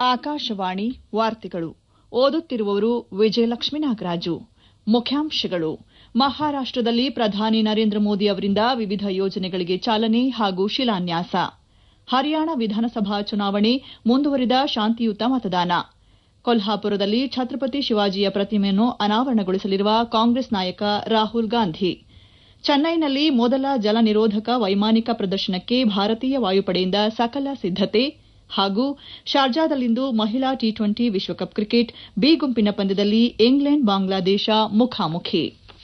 ಆಕಾಶವಾಣಿ ವಾರ್ತೆಗಳು ಓದುತ್ತಿರುವವರು ವಿಜಯಲಕ್ಷ್ಮೀ ನಾಗರಾಜು ಮುಖ್ಯಾಂಶಗಳು ಮಹಾರಾಷ್ಟದಲ್ಲಿ ಪ್ರಧಾನಿ ನರೇಂದ್ರ ಮೋದಿ ಅವರಿಂದ ವಿವಿಧ ಯೋಜನೆಗಳಿಗೆ ಚಾಲನೆ ಹಾಗೂ ಶಿಲಾನ್ಯಾಸ ಹರಿಯಾಣ ವಿಧಾನಸಭಾ ಚುನಾವಣೆ ಮುಂದುವರಿದ ಶಾಂತಿಯುತ ಮತದಾನ ಕೊಲ್ಹಾಪುರದಲ್ಲಿ ಛತ್ರಪತಿ ಶಿವಾಜಿಯ ಪ್ರತಿಮೆಯನ್ನು ಅನಾವರಣಗೊಳಿಸಲಿರುವ ಕಾಂಗ್ರೆಸ್ ನಾಯಕ ರಾಹುಲ್ ಗಾಂಧಿ ಚೆನ್ನೈನಲ್ಲಿ ಮೊದಲ ಜಲ ನಿರೋಧಕ ವೈಮಾನಿಕ ಪ್ರದರ್ಶನಕ್ಕೆ ಭಾರತೀಯ ವಾಯುಪಡೆಯಿಂದ ಸಕಲ ಸಿದ್ದತೆ ಹಾಗೂ ಶಾರ್ಜಾದಲ್ಲಿಂದು ಮಹಿಳಾ ಟಿ ಟ್ವೆಂಟಿ ವಿಶ್ವಕಪ್ ಕ್ರಿಕೆಟ್ ಬಿ ಗುಂಪಿನ ಪಂದ್ಯದಲ್ಲಿ ಇಂಗ್ಲೆಂಡ್ ಬಾಂಗ್ಲಾದೇಶ ಮುಖಾಮುಖಿ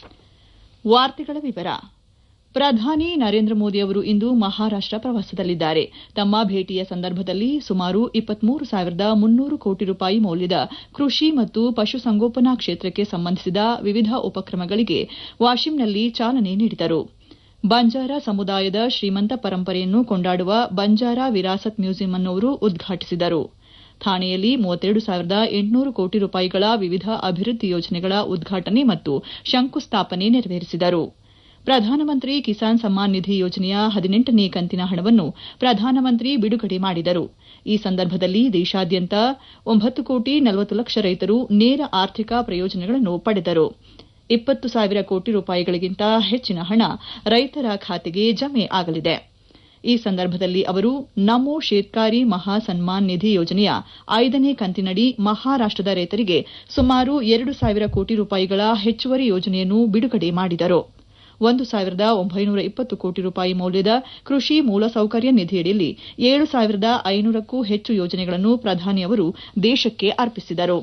ಪ್ರಧಾನಿ ನರೇಂದ್ರ ಮೋದಿ ಅವರು ಇಂದು ಮಹಾರಾಷ್ಟ ಪ್ರವಾಸದಲ್ಲಿದ್ದಾರೆ ತಮ್ಮ ಭೇಟಿಯ ಸಂದರ್ಭದಲ್ಲಿ ಸುಮಾರು ಸಾವಿರದ ಮುನ್ನೂರು ಕೋಟಿ ರೂಪಾಯಿ ಮೌಲ್ಯದ ಕೃಷಿ ಮತ್ತು ಪಶುಸಂಗೋಪನಾ ಕ್ಷೇತ್ರಕ್ಕೆ ಸಂಬಂಧಿಸಿದ ವಿವಿಧ ಉಪಕ್ರಮಗಳಿಗೆ ವಾಶಿಂನಲ್ಲಿ ಚಾಲನೆ ನೀಡಿದರು ಬಂಜಾರ ಸಮುದಾಯದ ಶ್ರೀಮಂತ ಪರಂಪರೆಯನ್ನು ಕೊಂಡಾಡುವ ಬಂಜಾರ ವಿರಾಸತ್ ಮ್ಯೂಸಿಯಂ ಅನ್ನು ಅವರು ಉದ್ಘಾಟಿಸಿದರು ಥಾಣೆಯಲ್ಲಿ ಎಂಟುನೂರು ಕೋಟಿ ರೂಪಾಯಿಗಳ ವಿವಿಧ ಅಭಿವೃದ್ಧಿ ಯೋಜನೆಗಳ ಉದ್ಘಾಟನೆ ಮತ್ತು ಶಂಕುಸ್ಥಾಪನೆ ನೆರವೇರಿಸಿದರು ಪ್ರಧಾನಮಂತ್ರಿ ಕಿಸಾನ್ ಸಮ್ಮಾನ್ ನಿಧಿ ಯೋಜನೆಯ ಹದಿನೆಂಟನೇ ಕಂತಿನ ಹಣವನ್ನು ಪ್ರಧಾನಮಂತ್ರಿ ಬಿಡುಗಡೆ ಮಾಡಿದರು ಈ ಸಂದರ್ಭದಲ್ಲಿ ದೇಶಾದ್ಯಂತ ಒಂಬತ್ತು ಕೋಟಿ ನಲವತ್ತು ಲಕ್ಷ ರೈತರು ನೇರ ಆರ್ಥಿಕ ಪ್ರಯೋಜನಗಳನ್ನು ಪಡೆದರು ಇಪ್ಪತ್ತು ಸಾವಿರ ಕೋಟಿ ರೂಪಾಯಿಗಳಿಗಿಂತ ಹೆಚ್ಚಿನ ಹಣ ರೈತರ ಖಾತೆಗೆ ಜಮೆ ಆಗಲಿದೆ ಈ ಸಂದರ್ಭದಲ್ಲಿ ಅವರು ನಮೋ ಶೇತ್ಕಾರಿ ಮಹಾ ಸನ್ಮಾನ್ ನಿಧಿ ಯೋಜನೆಯ ಐದನೇ ಕಂತಿನಡಿ ಮಹಾರಾಷ್ಟದ ರೈತರಿಗೆ ಸುಮಾರು ಎರಡು ಸಾವಿರ ಕೋಟಿ ರೂಪಾಯಿಗಳ ಹೆಚ್ಚುವರಿ ಯೋಜನೆಯನ್ನು ಬಿಡುಗಡೆ ಮಾಡಿದರು ಒಂದು ಸಾವಿರದ ಒಂಬೈನೂರ ಇಪ್ಪತ್ತು ಕೋಟಿ ರೂಪಾಯಿ ಮೌಲ್ಯದ ಕೃಷಿ ಮೂಲಸೌಕರ್ಯ ನಿಧಿಯಡಿಯಲ್ಲಿ ಏಳು ಸಾವಿರದ ಐನೂರಕ್ಕೂ ಹೆಚ್ಚು ಯೋಜನೆಗಳನ್ನು ಪ್ರಧಾನಿ ಅವರು ದೇಶಕ್ಕೆ ಅರ್ಪಿಸಿದರು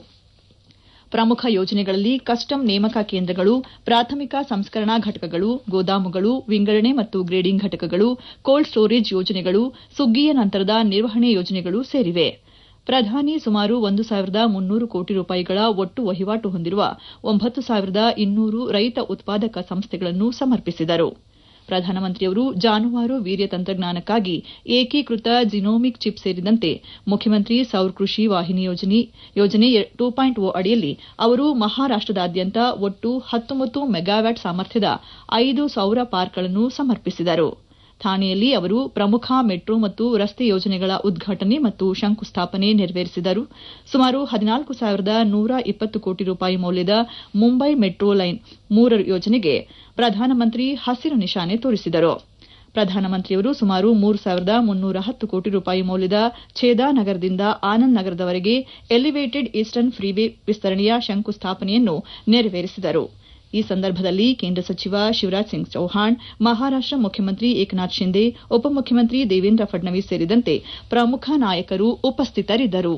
ಪ್ರಮುಖ ಯೋಜನೆಗಳಲ್ಲಿ ಕಸ್ಟಮ್ ನೇಮಕ ಕೇಂದ್ರಗಳು ಪ್ರಾಥಮಿಕ ಸಂಸ್ಕರಣಾ ಘಟಕಗಳು ಗೋದಾಮುಗಳು ವಿಂಗಡಣೆ ಮತ್ತು ಗ್ರೇಡಿಂಗ್ ಘಟಕಗಳು ಕೋಲ್ಡ್ ಸ್ಟೋರೇಜ್ ಯೋಜನೆಗಳು ಸುಗ್ಗಿಯ ನಂತರದ ನಿರ್ವಹಣೆ ಯೋಜನೆಗಳು ಸೇರಿವೆ ಪ್ರಧಾನಿ ಸುಮಾರು ಒಂದು ಸಾವಿರದ ಮುನ್ನೂರು ಕೋಟಿ ರೂಪಾಯಿಗಳ ಒಟ್ಟು ವಹಿವಾಟು ಹೊಂದಿರುವ ಒಂಬತ್ತು ಸಾವಿರದ ಇನ್ನೂರು ರೈತ ಉತ್ಪಾದಕ ಸಂಸ್ಥೆಗಳನ್ನು ಸಮರ್ಪಿಸಿದರು ಪ್ರಧಾನಮಂತ್ರಿಯವರು ಜಾನುವಾರು ವೀರ್ಯ ತಂತ್ರಜ್ಞಾನಕ್ಕಾಗಿ ಏಕೀಕೃತ ಜಿನೋಮಿಕ್ ಚಿಪ್ ಸೇರಿದಂತೆ ಮುಖ್ಯಮಂತ್ರಿ ಸೌರ್ ಕೃಷಿ ವಾಹಿನಿ ಯೋಜನೆ ಟೂ ಪಾಯಿಂಟ್ ಓ ಅಡಿಯಲ್ಲಿ ಅವರು ಮಹಾರಾಷ್ಟದಾದ್ಯಂತ ಒಟ್ಟು ಹತ್ತೊಂಬತ್ತು ಮೆಗಾವ್ಯಾಟ್ ಸಾಮರ್ಥ್ಯದ ಐದು ಸೌರ ಪಾರ್ಕ್ಗಳನ್ನು ಸಮರ್ಪಿಸಿದರು ಥಾಣೆಯಲ್ಲಿ ಅವರು ಪ್ರಮುಖ ಮೆಟ್ರೋ ಮತ್ತು ರಸ್ತೆ ಯೋಜನೆಗಳ ಉದ್ಘಾಟನೆ ಮತ್ತು ಶಂಕುಸ್ಥಾಪನೆ ನೆರವೇರಿಸಿದರು ಸುಮಾರು ಹದಿನಾಲ್ಕು ಸಾವಿರದ ನೂರ ಇಪ್ಪತ್ತು ಕೋಟಿ ರೂಪಾಯಿ ಮೌಲ್ಯದ ಮುಂಬೈ ಮೆಟ್ರೋ ಲೈನ್ ಮೂರರ ಯೋಜನೆಗೆ ಪ್ರಧಾನಮಂತ್ರಿ ಹಸಿರು ನಿಶಾನೆ ತೋರಿಸಿದರು ಪ್ರಧಾನಮಂತ್ರಿಯವರು ಸುಮಾರು ಮೂರು ಸಾವಿರದ ಮುನ್ನೂರ ಹತ್ತು ಕೋಟಿ ರೂಪಾಯಿ ಮೌಲ್ಯದ ಛೇದಾ ನಗರದಿಂದ ಆನಂದ್ ನಗರದವರೆಗೆ ಎಲಿವೇಟೆಡ್ ಈಸ್ಟರ್ನ್ ಫ್ರೀವೇ ವಿಸ್ತರಣೆಯ ಶಂಕುಸ್ಥಾಪನೆಯನ್ನು ನೆರವೇರಿಸಿದರು ಈ ಸಂದರ್ಭದಲ್ಲಿ ಕೇಂದ್ರ ಸಚಿವ ಶಿವರಾಜ್ ಸಿಂಗ್ ಚೌಹಾಣ್ ಮಹಾರಾಷ್ಟ ಮುಖ್ಯಮಂತ್ರಿ ಏಕನಾಥ್ ಶಿಂದೆ ಉಪಮುಖ್ಯಮಂತ್ರಿ ದೇವೇಂದ್ರ ಫಡ್ನವೀಸ್ ಸೇರಿದಂತೆ ಪ್ರಮುಖ ನಾಯಕರು ಉಪಸ್ಥಿತರಿದ್ದರು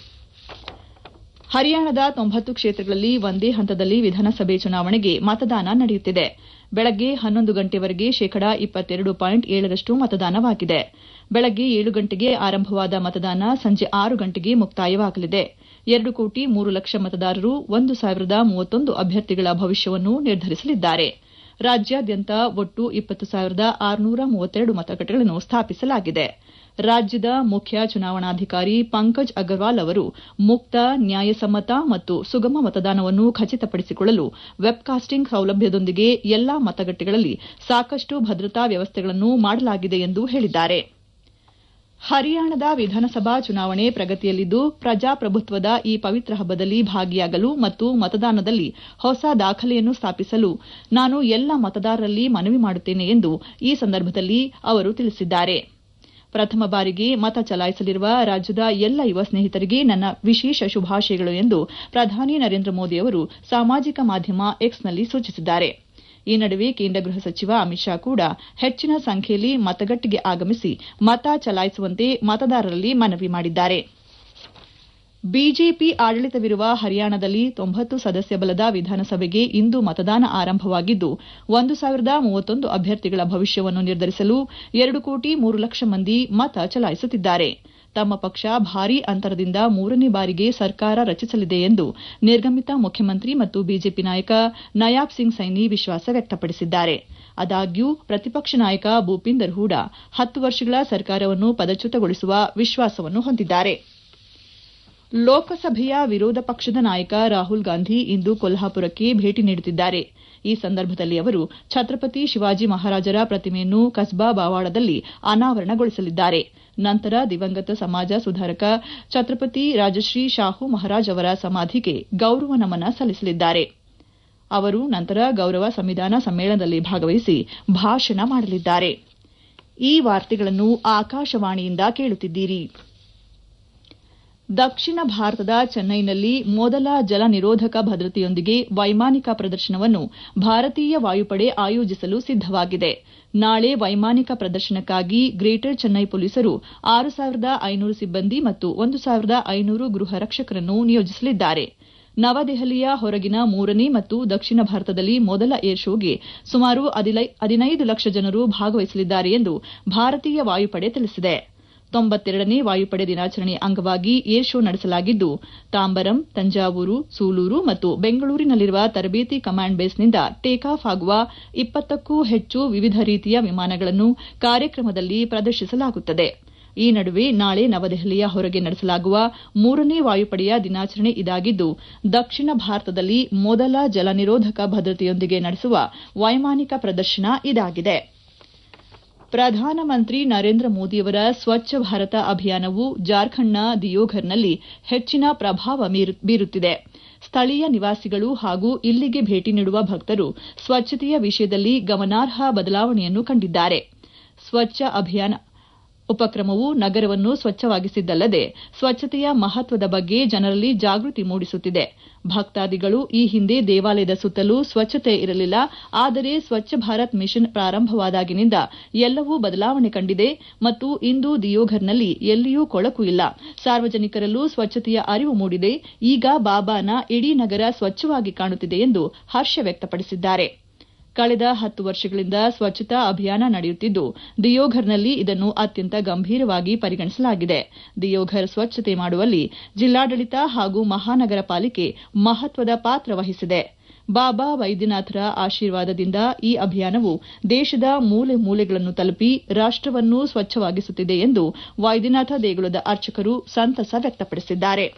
ಹರಿಯಾಣದ ತೊಂಬತ್ತು ಕ್ಷೇತ್ರಗಳಲ್ಲಿ ಒಂದೇ ಹಂತದಲ್ಲಿ ವಿಧಾನಸಭೆ ಚುನಾವಣೆಗೆ ಮತದಾನ ನಡೆಯುತ್ತಿದೆ ಬೆಳಗ್ಗೆ ಹನ್ನೊಂದು ಗಂಟೆವರೆಗೆ ಶೇಕಡಾ ಇಪ್ಪತ್ತೆರಡು ಪಾಯಿಂಟ್ ಏಳರಷ್ಟು ಮತದಾನವಾಗಿದೆ ಬೆಳಗ್ಗೆ ಏಳು ಗಂಟೆಗೆ ಆರಂಭವಾದ ಮತದಾನ ಸಂಜೆ ಆರು ಗಂಟೆಗೆ ಮುಕ್ತಾಯವಾಗಲಿದೆ ಎರಡು ಕೋಟಿ ಮೂರು ಲಕ್ಷ ಮತದಾರರು ಒಂದು ಸಾವಿರದ ಮೂವತ್ತೊಂದು ಅಭ್ಯರ್ಥಿಗಳ ಭವಿಷ್ಯವನ್ನು ನಿರ್ಧರಿಸಲಿದ್ದಾರೆ ರಾಜ್ಯಾದ್ಯಂತ ಒಟ್ಟು ಇಪ್ಪತ್ತು ಸಾವಿರದ ಆರುನೂರ ಮೂವತ್ತೆರಡು ಮತಗಟ್ಟೆಗಳನ್ನು ಸ್ಥಾಪಿಸಲಾಗಿದೆ ರಾಜ್ಯದ ಮುಖ್ಯ ಚುನಾವಣಾಧಿಕಾರಿ ಪಂಕಜ್ ಅಗರ್ವಾಲ್ ಅವರು ಮುಕ್ತ ನ್ಯಾಯಸಮ್ಮತ ಮತ್ತು ಸುಗಮ ಮತದಾನವನ್ನು ಖಚಿತಪಡಿಸಿಕೊಳ್ಳಲು ವೆಬ್ಕಾಸ್ಟಿಂಗ್ ಸೌಲಭ್ಯದೊಂದಿಗೆ ಎಲ್ಲಾ ಮತಗಟ್ಟೆಗಳಲ್ಲಿ ಸಾಕಷ್ಟು ಭದ್ರತಾ ವ್ಯವಸ್ಥೆಗಳನ್ನು ಮಾಡಲಾಗಿದೆ ಎಂದು ಹೇಳಿದ್ದಾರೆ ಹರಿಯಾಣದ ವಿಧಾನಸಭಾ ಚುನಾವಣೆ ಪ್ರಗತಿಯಲ್ಲಿದ್ದು ಪ್ರಜಾಪ್ರಭುತ್ವದ ಈ ಪವಿತ್ರ ಹಬ್ಬದಲ್ಲಿ ಭಾಗಿಯಾಗಲು ಮತ್ತು ಮತದಾನದಲ್ಲಿ ಹೊಸ ದಾಖಲೆಯನ್ನು ಸ್ಥಾಪಿಸಲು ನಾನು ಎಲ್ಲ ಮತದಾರರಲ್ಲಿ ಮನವಿ ಮಾಡುತ್ತೇನೆ ಎಂದು ಈ ಸಂದರ್ಭದಲ್ಲಿ ಅವರು ತಿಳಿಸಿದ್ದಾರೆ ಪ್ರಥಮ ಬಾರಿಗೆ ಮತ ಚಲಾಯಿಸಲಿರುವ ರಾಜ್ಯದ ಎಲ್ಲ ಯುವ ಸ್ನೇಹಿತರಿಗೆ ನನ್ನ ವಿಶೇಷ ಶುಭಾಶಯಗಳು ಎಂದು ಪ್ರಧಾನಿ ನರೇಂದ್ರ ಮೋದಿ ಅವರು ಸಾಮಾಜಿಕ ಮಾಧ್ಯಮ ಎಕ್ಸ್ನಲ್ಲಿ ಸೂಚಿಸಿದ್ದಾರೆ ಈ ನಡುವೆ ಕೇಂದ್ರ ಗೃಹ ಸಚಿವ ಅಮಿತ್ ಶಾ ಕೂಡ ಹೆಚ್ಚಿನ ಸಂಖ್ಯೆಯಲ್ಲಿ ಮತಗಟ್ಟೆಗೆ ಆಗಮಿಸಿ ಮತ ಚಲಾಯಿಸುವಂತೆ ಮತದಾರರಲ್ಲಿ ಮನವಿ ಮಾಡಿದ್ದಾರೆ ಬಿಜೆಪಿ ಆಡಳಿತವಿರುವ ಹರಿಯಾಣದಲ್ಲಿ ತೊಂಬತ್ತು ಸದಸ್ಯ ಬಲದ ವಿಧಾನಸಭೆಗೆ ಇಂದು ಮತದಾನ ಆರಂಭವಾಗಿದ್ದು ಒಂದು ಸಾವಿರದ ಮೂವತ್ತೊಂದು ಅಭ್ಯರ್ಥಿಗಳ ಭವಿಷ್ಯವನ್ನು ನಿರ್ಧರಿಸಲು ಎರಡು ಕೋಟಿ ಮೂರು ಲಕ್ಷ ಮಂದಿ ಮತ ಚಲಾಯಿಸುತ್ತಿದ್ದಾರೆ ತಮ್ಮ ಪಕ್ಷ ಭಾರೀ ಅಂತರದಿಂದ ಮೂರನೇ ಬಾರಿಗೆ ಸರ್ಕಾರ ರಚಿಸಲಿದೆ ಎಂದು ನಿರ್ಗಮಿತ ಮುಖ್ಯಮಂತ್ರಿ ಮತ್ತು ಬಿಜೆಪಿ ನಾಯಕ ನಯಾಬ್ ಸಿಂಗ್ ಸೈನಿ ವಿಶ್ವಾಸ ವ್ಯಕ್ತಪಡಿಸಿದ್ದಾರೆ ಆದಾಗ್ಯೂ ಪ್ರತಿಪಕ್ಷ ನಾಯಕ ಭೂಪಿಂದರ್ ಹೂಡಾ ಹತ್ತು ವರ್ಷಗಳ ಸರ್ಕಾರವನ್ನು ಪದಚ್ಯುತಗೊಳಿಸುವ ವಿಶ್ವಾಸವನ್ನು ಹೊಂದಿದ್ದಾರೆ ಲೋಕಸಭೆಯ ವಿರೋಧ ಪಕ್ಷದ ನಾಯಕ ರಾಹುಲ್ ಗಾಂಧಿ ಇಂದು ಕೊಲ್ಹಾಪುರಕ್ಕೆ ಭೇಟಿ ನೀಡುತ್ತಿದ್ದಾರೆ ಈ ಸಂದರ್ಭದಲ್ಲಿ ಅವರು ಛತ್ರಪತಿ ಶಿವಾಜಿ ಮಹಾರಾಜರ ಪ್ರತಿಮೆಯನ್ನು ಕಸ್ಬಾ ಬಾವಾಡದಲ್ಲಿ ಅನಾವರಣಗೊಳಿಸಲಿದ್ದಾರೆ ನಂತರ ದಿವಂಗತ ಸಮಾಜ ಸುಧಾರಕ ಛತ್ರಪತಿ ರಾಜಶ್ರೀ ಶಾಹು ಮಹಾರಾಜ್ ಅವರ ಸಮಾಧಿಗೆ ಗೌರವ ನಮನ ಸಲ್ಲಿಸಲಿದ್ದಾರೆ ಅವರು ನಂತರ ಗೌರವ ಸಂವಿಧಾನ ಸಮ್ಮೇಳನದಲ್ಲಿ ಭಾಗವಹಿಸಿ ಭಾಷಣ ಮಾಡಲಿದ್ದಾರೆ ಈ ವಾರ್ತೆಗಳನ್ನು ಆಕಾಶವಾಣಿಯಿಂದ ಕೇಳುತ್ತಿದ್ದೀರಿ ದಕ್ಷಿಣ ಭಾರತದ ಚೆನ್ನೈನಲ್ಲಿ ಮೊದಲ ಜಲ ನಿರೋಧಕ ಭದ್ರತೆಯೊಂದಿಗೆ ವೈಮಾನಿಕ ಪ್ರದರ್ಶನವನ್ನು ಭಾರತೀಯ ವಾಯುಪಡೆ ಆಯೋಜಿಸಲು ಸಿದ್ದವಾಗಿದೆ ನಾಳೆ ವೈಮಾನಿಕ ಪ್ರದರ್ಶನಕ್ಕಾಗಿ ಗ್ರೇಟರ್ ಚೆನ್ನೈ ಪೊಲೀಸರು ಆರು ಸಾವಿರದ ಐನೂರು ಸಿಬ್ಬಂದಿ ಮತ್ತು ಒಂದು ಸಾವಿರದ ಐನೂರು ಗೃಹ ರಕ್ಷಕರನ್ನು ನಿಯೋಜಿಸಲಿದ್ದಾರೆ ನವದೆಹಲಿಯ ಹೊರಗಿನ ಮೂರನೇ ಮತ್ತು ದಕ್ಷಿಣ ಭಾರತದಲ್ಲಿ ಮೊದಲ ಏರ್ ಶೋಗೆ ಸುಮಾರು ಹದಿನೈದು ಲಕ್ಷ ಜನರು ಭಾಗವಹಿಸಲಿದ್ದಾರೆ ಎಂದು ಭಾರತೀಯ ವಾಯುಪಡೆ ತಿಳಿಸಿದೆ ತೊಂಬತ್ತೆರಡನೇ ವಾಯುಪಡೆ ದಿನಾಚರಣೆ ಅಂಗವಾಗಿ ಏರ್ ಶೋ ನಡೆಸಲಾಗಿದ್ದು ತಾಂಬರಂ ತಂಜಾವೂರು ಸೂಲೂರು ಮತ್ತು ಬೆಂಗಳೂರಿನಲ್ಲಿರುವ ತರಬೇತಿ ಕಮಾಂಡ್ ಬೇಸ್ನಿಂದ ಟೇಕಾಫ್ ಆಗುವ ಇಪ್ಪತ್ತಕ್ಕೂ ಹೆಚ್ಚು ವಿವಿಧ ರೀತಿಯ ವಿಮಾನಗಳನ್ನು ಕಾರ್ಯಕ್ರಮದಲ್ಲಿ ಪ್ರದರ್ಶಿಸಲಾಗುತ್ತದೆ ಈ ನಡುವೆ ನಾಳೆ ನವದೆಹಲಿಯ ಹೊರಗೆ ನಡೆಸಲಾಗುವ ಮೂರನೇ ವಾಯುಪಡೆಯ ದಿನಾಚರಣೆ ಇದಾಗಿದ್ದು ದಕ್ಷಿಣ ಭಾರತದಲ್ಲಿ ಮೊದಲ ಜಲ ನಿರೋಧಕ ಭದ್ರತೆಯೊಂದಿಗೆ ನಡೆಸುವ ವೈಮಾನಿಕ ಪ್ರದರ್ಶನ ಇದಾಗಿದೆ ಪ್ರಧಾನಮಂತ್ರಿ ನರೇಂದ್ರ ಮೋದಿಯವರ ಸ್ವಚ್ಛ ಭಾರತ ಅಭಿಯಾನವು ಜಾರ್ಖಂಡ್ನ ದಿಯೋಘರ್ನಲ್ಲಿ ಹೆಚ್ಚಿನ ಪ್ರಭಾವ ಬೀರುತ್ತಿದೆ ಸ್ಥಳೀಯ ನಿವಾಸಿಗಳು ಹಾಗೂ ಇಲ್ಲಿಗೆ ಭೇಟಿ ನೀಡುವ ಭಕ್ತರು ಸ್ವಚ್ಛತೆಯ ವಿಷಯದಲ್ಲಿ ಗಮನಾರ್ಹ ಬದಲಾವಣೆಯನ್ನು ಕಂಡಿದ್ದಾರೆ ಸ್ವಚ್ಛ ಅಭಿಯಾನ ಉಪಕ್ರಮವು ನಗರವನ್ನು ಸ್ವಚ್ಛವಾಗಿಸಿದ್ದಲ್ಲದೆ ಸ್ವಚ್ಛತೆಯ ಮಹತ್ವದ ಬಗ್ಗೆ ಜನರಲ್ಲಿ ಜಾಗೃತಿ ಮೂಡಿಸುತ್ತಿದೆ ಭಕ್ತಾದಿಗಳು ಈ ಹಿಂದೆ ದೇವಾಲಯದ ಸುತ್ತಲೂ ಸ್ವಚ್ಛತೆ ಇರಲಿಲ್ಲ ಆದರೆ ಸ್ವಚ್ಛ ಭಾರತ್ ಮಿಷನ್ ಪ್ರಾರಂಭವಾದಾಗಿನಿಂದ ಎಲ್ಲವೂ ಬದಲಾವಣೆ ಕಂಡಿದೆ ಮತ್ತು ಇಂದು ದಿಯೋಘರ್ನಲ್ಲಿ ಎಲ್ಲಿಯೂ ಕೊಳಕು ಇಲ್ಲ ಸಾರ್ವಜನಿಕರಲ್ಲೂ ಸ್ವಚ್ಛತೆಯ ಅರಿವು ಮೂಡಿದೆ ಈಗ ಬಾಬಾನ ಇಡೀ ನಗರ ಸ್ವಚ್ಛವಾಗಿ ಕಾಣುತ್ತಿದೆ ಎಂದು ಹರ್ಷ ವ್ಯಕ್ತಪಡಿಸಿದ್ದಾರೆ ಕಳೆದ ಹತ್ತು ವರ್ಷಗಳಿಂದ ಸ್ವಚ್ಛತಾ ಅಭಿಯಾನ ನಡೆಯುತ್ತಿದ್ದು ದಿಯೋಘರ್ನಲ್ಲಿ ಇದನ್ನು ಅತ್ಯಂತ ಗಂಭೀರವಾಗಿ ಪರಿಗಣಿಸಲಾಗಿದೆ ದಿಯೋಘರ್ ಸ್ವಚ್ಛತೆ ಮಾಡುವಲ್ಲಿ ಜಿಲ್ಲಾಡಳಿತ ಹಾಗೂ ಮಹಾನಗರ ಪಾಲಿಕೆ ಮಹತ್ವದ ಪಾತ್ರ ವಹಿಸಿದೆ ಬಾಬಾ ವೈದ್ಯನಾಥರ ಆಶೀರ್ವಾದದಿಂದ ಈ ಅಭಿಯಾನವು ದೇಶದ ಮೂಲೆ ಮೂಲೆಗಳನ್ನು ತಲುಪಿ ರಾಷ್ಟವನ್ನು ಸ್ವಚ್ಛವಾಗಿಸುತ್ತಿದೆ ಎಂದು ವೈದ್ಯನಾಥ ದೇಗುಲದ ಅರ್ಚಕರು ಸಂತಸ ವ್ಯಕ್ತಪಡಿಸಿದ್ದಾರೆ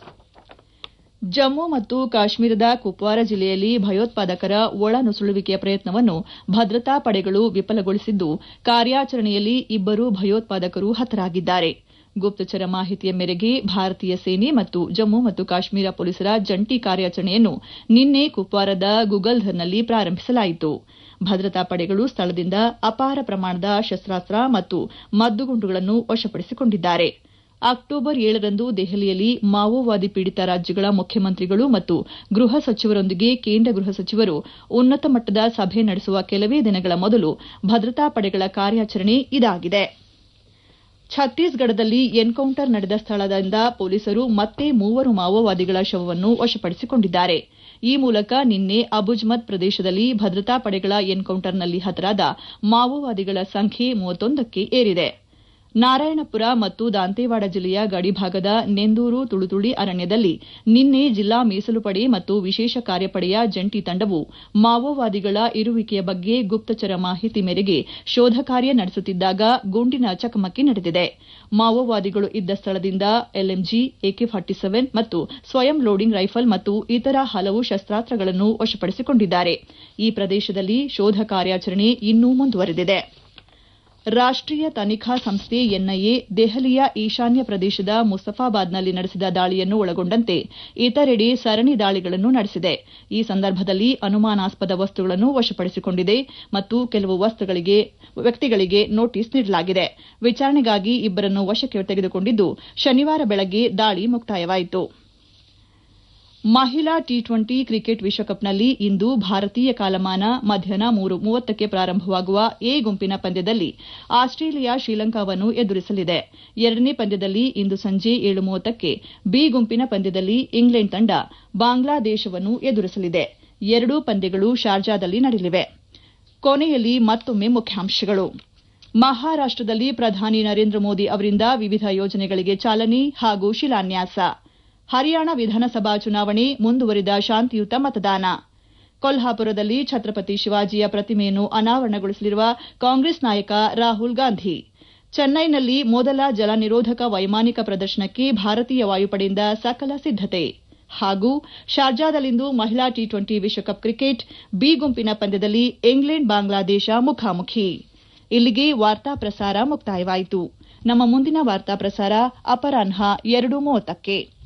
ಜಮ್ಮು ಮತ್ತು ಕಾಶ್ಮೀರದ ಕುಪ್ವಾರ ಜಿಲ್ಲೆಯಲ್ಲಿ ಭಯೋತ್ಪಾದಕರ ಒಳನುಸುಳುವಿಕೆಯ ಪ್ರಯತ್ನವನ್ನು ಭದ್ರತಾ ಪಡೆಗಳು ವಿಫಲಗೊಳಿಸಿದ್ದು ಕಾರ್ಯಾಚರಣೆಯಲ್ಲಿ ಇಬ್ಬರು ಭಯೋತ್ಪಾದಕರು ಹತರಾಗಿದ್ದಾರೆ ಗುಪ್ತಚರ ಮಾಹಿತಿಯ ಮೇರೆಗೆ ಭಾರತೀಯ ಸೇನೆ ಮತ್ತು ಜಮ್ಮು ಮತ್ತು ಕಾಶ್ಮೀರ ಪೊಲೀಸರ ಜಂಟಿ ಕಾರ್ಯಾಚರಣೆಯನ್ನು ನಿನ್ನೆ ಕುಪ್ವಾರದ ಗುಗಲ್ಧರ್ನಲ್ಲಿ ಪ್ರಾರಂಭಿಸಲಾಯಿತು ಭದ್ರತಾ ಪಡೆಗಳು ಸ್ಥಳದಿಂದ ಅಪಾರ ಪ್ರಮಾಣದ ಶಸ್ತಾಸ್ತ್ರ ಮತ್ತು ಮದ್ದುಗುಂಡುಗಳನ್ನು ವಶಪಡಿಸಿಕೊಂಡಿದ್ದಾರೆ ಅಕ್ಟೋಬರ್ ಏಳರಂದು ದೆಹಲಿಯಲ್ಲಿ ಮಾವೋವಾದಿ ಪೀಡಿತ ರಾಜ್ಯಗಳ ಮುಖ್ಯಮಂತ್ರಿಗಳು ಮತ್ತು ಗೃಹ ಸಚಿವರೊಂದಿಗೆ ಕೇಂದ್ರ ಗೃಹ ಸಚಿವರು ಉನ್ನತ ಮಟ್ಟದ ಸಭೆ ನಡೆಸುವ ಕೆಲವೇ ದಿನಗಳ ಮೊದಲು ಭದ್ರತಾ ಪಡೆಗಳ ಕಾರ್ಯಾಚರಣೆ ಇದಾಗಿದೆ ಛತ್ತೀಸ್ಗಢದಲ್ಲಿ ಎನ್ಕೌಂಟರ್ ನಡೆದ ಸ್ಥಳದಿಂದ ಪೊಲೀಸರು ಮತ್ತೆ ಮೂವರು ಮಾವೋವಾದಿಗಳ ಶವವನ್ನು ವಶಪಡಿಸಿಕೊಂಡಿದ್ದಾರೆ ಈ ಮೂಲಕ ನಿನ್ನೆ ಅಬುಜ್ಮತ್ ಪ್ರದೇಶದಲ್ಲಿ ಭದ್ರತಾ ಪಡೆಗಳ ಎನ್ಕೌಂಟರ್ನಲ್ಲಿ ಹತರಾದ ಮಾವೋವಾದಿಗಳ ಸಂಖ್ಯೆ ಮೂವತ್ತೊಂದಕ್ಕೆ ಏರಿದೆ ನಾರಾಯಣಪುರ ಮತ್ತು ದಾಂತೇವಾಡ ಜಿಲ್ಲೆಯ ಗಡಿಭಾಗದ ನೆಂದೂರು ತುಳುತುಳಿ ಅರಣ್ಯದಲ್ಲಿ ನಿನ್ನೆ ಜಿಲ್ಲಾ ಮೀಸಲು ಪಡೆ ಮತ್ತು ವಿಶೇಷ ಕಾರ್ಯಪಡೆಯ ಜಂಟಿ ತಂಡವು ಮಾವೋವಾದಿಗಳ ಇರುವಿಕೆಯ ಬಗ್ಗೆ ಗುಪ್ತಚರ ಮಾಹಿತಿ ಮೇರೆಗೆ ಶೋಧ ಕಾರ್ಯ ನಡೆಸುತ್ತಿದ್ದಾಗ ಗುಂಡಿನ ಚಕಮಕಿ ನಡೆದಿದೆ ಮಾವೋವಾದಿಗಳು ಇದ್ದ ಸ್ಥಳದಿಂದ ಎಲ್ಎಂಜಿ ಎಕೆ ಫಾರ್ಟಿ ಸೆವೆನ್ ಮತ್ತು ಸ್ವಯಂ ಲೋಡಿಂಗ್ ರೈಫಲ್ ಮತ್ತು ಇತರ ಹಲವು ಶಸ್ತಾಸ್ತ್ರಗಳನ್ನು ವಶಪಡಿಸಿಕೊಂಡಿದ್ದಾರೆ ಈ ಪ್ರದೇಶದಲ್ಲಿ ಶೋಧ ಕಾರ್ಯಾಚರಣೆ ಇನ್ನೂ ಮುಂದುವರೆದಿದೆ ರಾಷ್ಟೀಯ ತನಿಖಾ ಸಂಸ್ಥೆ ಎನ್ಐಎ ದೆಹಲಿಯ ಈಶಾನ್ಯ ಪ್ರದೇಶದ ಮುಸ್ತಫಾಬಾದ್ನಲ್ಲಿ ನಡೆಸಿದ ದಾಳಿಯನ್ನು ಒಳಗೊಂಡಂತೆ ಇತರೆಡೆ ಸರಣಿ ದಾಳಿಗಳನ್ನು ನಡೆಸಿದೆ ಈ ಸಂದರ್ಭದಲ್ಲಿ ಅನುಮಾನಾಸ್ಪದ ವಸ್ತುಗಳನ್ನು ವಶಪಡಿಸಿಕೊಂಡಿದೆ ಮತ್ತು ಕೆಲವು ವ್ಯಕ್ತಿಗಳಿಗೆ ನೋಟಿಸ್ ನೀಡಲಾಗಿದೆ ವಿಚಾರಣೆಗಾಗಿ ಇಬ್ಬರನ್ನು ವಶಕ್ಕೆ ತೆಗೆದುಕೊಂಡಿದ್ದು ಶನಿವಾರ ಬೆಳಗ್ಗೆ ದಾಳಿ ಮುಕ್ತಾಯವಾಯಿತು ಮಹಿಳಾ ಟಿ ಟ್ವೆಂಟಿ ಕ್ರಿಕೆಟ್ ವಿಶ್ವಕಪ್ನಲ್ಲಿ ಇಂದು ಭಾರತೀಯ ಕಾಲಮಾನ ಮಧ್ಯಾಹ್ನ ಮೂರು ಮೂವತ್ತಕ್ಕೆ ಪ್ರಾರಂಭವಾಗುವ ಎ ಗುಂಪಿನ ಪಂದ್ಯದಲ್ಲಿ ಆಸ್ಟ್ರೇಲಿಯಾ ಶ್ರೀಲಂಕಾವನ್ನು ಎದುರಿಸಲಿದೆ ಎರಡನೇ ಪಂದ್ಯದಲ್ಲಿ ಇಂದು ಸಂಜೆ ಏಳು ಮೂವತ್ತಕ್ಕೆ ಬಿ ಗುಂಪಿನ ಪಂದ್ಯದಲ್ಲಿ ಇಂಗ್ಲೆಂಡ್ ತಂಡ ಬಾಂಗ್ಲಾದೇಶವನ್ನು ಎದುರಿಸಲಿದೆ ಎರಡೂ ಪಂದ್ಯಗಳು ಶಾರ್ಜಾದಲ್ಲಿ ನಡೆಯಲಿವೆ ಕೊನೆಯಲ್ಲಿ ಮತ್ತೊಮ್ಮೆ ಮುಖ್ಯಾಂಶಗಳು ಮಹಾರಾಷ್ಟದಲ್ಲಿ ಪ್ರಧಾನಿ ನರೇಂದ್ರ ಮೋದಿ ಅವರಿಂದ ವಿವಿಧ ಯೋಜನೆಗಳಿಗೆ ಚಾಲನೆ ಹಾಗೂ ಶಿಲಾನ್ಯಾಸ ಹರಿಯಾಣ ವಿಧಾನಸಭಾ ಚುನಾವಣೆ ಮುಂದುವರಿದ ಶಾಂತಿಯುತ ಮತದಾನ ಕೊಲ್ಹಾಪುರದಲ್ಲಿ ಛತ್ರಪತಿ ಶಿವಾಜಿಯ ಪ್ರತಿಮೆಯನ್ನು ಅನಾವರಣಗೊಳಿಸಲಿರುವ ಕಾಂಗ್ರೆಸ್ ನಾಯಕ ರಾಹುಲ್ ಗಾಂಧಿ ಚೆನ್ನೈನಲ್ಲಿ ಮೊದಲ ಜಲ ನಿರೋಧಕ ವೈಮಾನಿಕ ಪ್ರದರ್ಶನಕ್ಕೆ ಭಾರತೀಯ ವಾಯುಪಡೆಯಿಂದ ಸಕಲ ಸಿದ್ದತೆ ಹಾಗೂ ಶಾರ್ಜಾದಲ್ಲಿಂದು ಮಹಿಳಾ ಟಿ ಟ್ವೆಂಟಿ ವಿಶ್ವಕಪ್ ಕ್ರಿಕೆಟ್ ಬಿ ಗುಂಪಿನ ಪಂದ್ಯದಲ್ಲಿ ಇಂಗ್ಲೆಂಡ್ ಬಾಂಗ್ಲಾದೇಶ ಮುಖಾಮುಖಿ ಇಲ್ಲಿಗೆ ವಾರ್ತಾ ಪ್ರಸಾರ ಮುಕ್ತಾಯವಾಯಿತು ನಮ್ಮ ಮುಂದಿನ ವಾರ್ತಾ ಪ್ರಸಾರ ಅಪರಾಹ್ನ ಎರಡು ಮೂವತ್ತಕ್ಕೆ